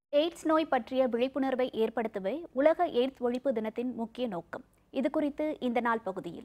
AIDS நோய் பற்றிய விழிப்புணர்வை ஏற்படுத்தவே உலக எய்ட்ஸ் ஒழிப்பு தினத்தின் முக்கிய நோக்கம் இது குறித்து இந்த நாள் பகுதியில்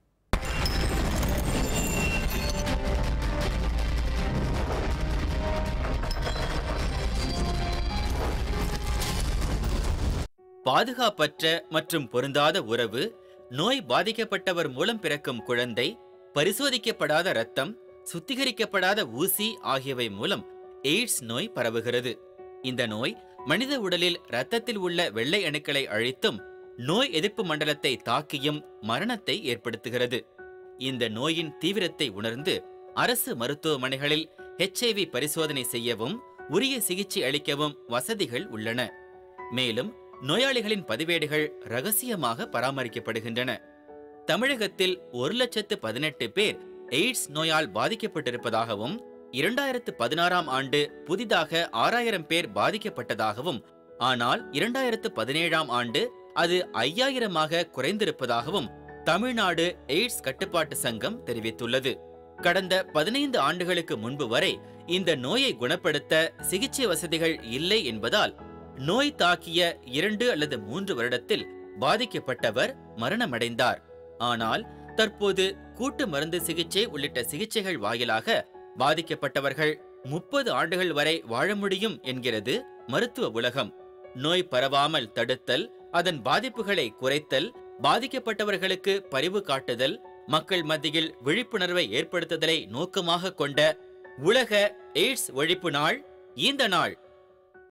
பாதுகாப்பற்ற மற்றும் பொருந்தாத உறவு நோய் பாதிக்கப்பட்டவர் மூலம் பிறக்கும் குழந்தை பரிசோதிக்கப்படாத இரத்தம் சுத்திகரிக்கப்படாத ஊசி ஆகியவை மூலம் எய்ட்ஸ் நோய் பரவுகிறது இந்த நோய் மனித உடலில் இரத்தத்தில் உள்ள வெள்ளை அணுக்களை அழித்தும் நோய் எதிர்ப்பு மண்டலத்தை தாக்கியும் மரணத்தை ஏற்படுத்துகிறது இந்த நோயின் தீவிரத்தை உணர்ந்து அரசு மருத்துவமனைகளில் ஹெச்ஐவி பரிசோதனை செய்யவும் உரிய சிகிச்சை அளிக்கவும் வசதிகள் உள்ளன மேலும் நோயாளிகளின் பதிவேடுகள் ரகசியமாக பராமரிக்கப்படுகின்றன தமிழகத்தில் ஒரு லட்சத்து பதினெட்டு பேர் எய்ட்ஸ் நோயால் பாதிக்கப்பட்டிருப்பதாகவும் இரண்டாயிரத்து பதினாறாம் ஆண்டு புதிதாக ஆறாயிரம் பேர் பாதிக்கப்பட்டதாகவும் ஆனால் இரண்டாயிரத்து பதினேழாம் ஆண்டு அது ஐயாயிரமாக குறைந்திருப்பதாகவும் தமிழ்நாடு எய்ட்ஸ் கட்டுப்பாட்டு சங்கம் தெரிவித்துள்ளது கடந்த பதினைந்து ஆண்டுகளுக்கு முன்பு வரை இந்த நோயை குணப்படுத்த சிகிச்சை வசதிகள் இல்லை என்பதால் நோய் தாக்கிய இரண்டு அல்லது மூன்று வருடத்தில் பாதிக்கப்பட்டவர் மரணமடைந்தார் ஆனால் தற்போது கூட்டு மருந்து சிகிச்சை உள்ளிட்ட சிகிச்சைகள் வாயிலாக பாதிக்கப்பட்டவர்கள் முப்பது ஆண்டுகள் வரை வாழ முடியும் என்கிறது மருத்துவ உலகம் நோய் பரவாமல் தடுத்தல் அதன் பாதிப்புகளை குறைத்தல் பாதிக்கப்பட்டவர்களுக்கு பரிவு காட்டுதல் மக்கள் மத்தியில் விழிப்புணர்வை ஏற்படுத்துதலை நோக்கமாக கொண்ட உலக எய்ட்ஸ் ஒழிப்பு நாள் இந்த நாள்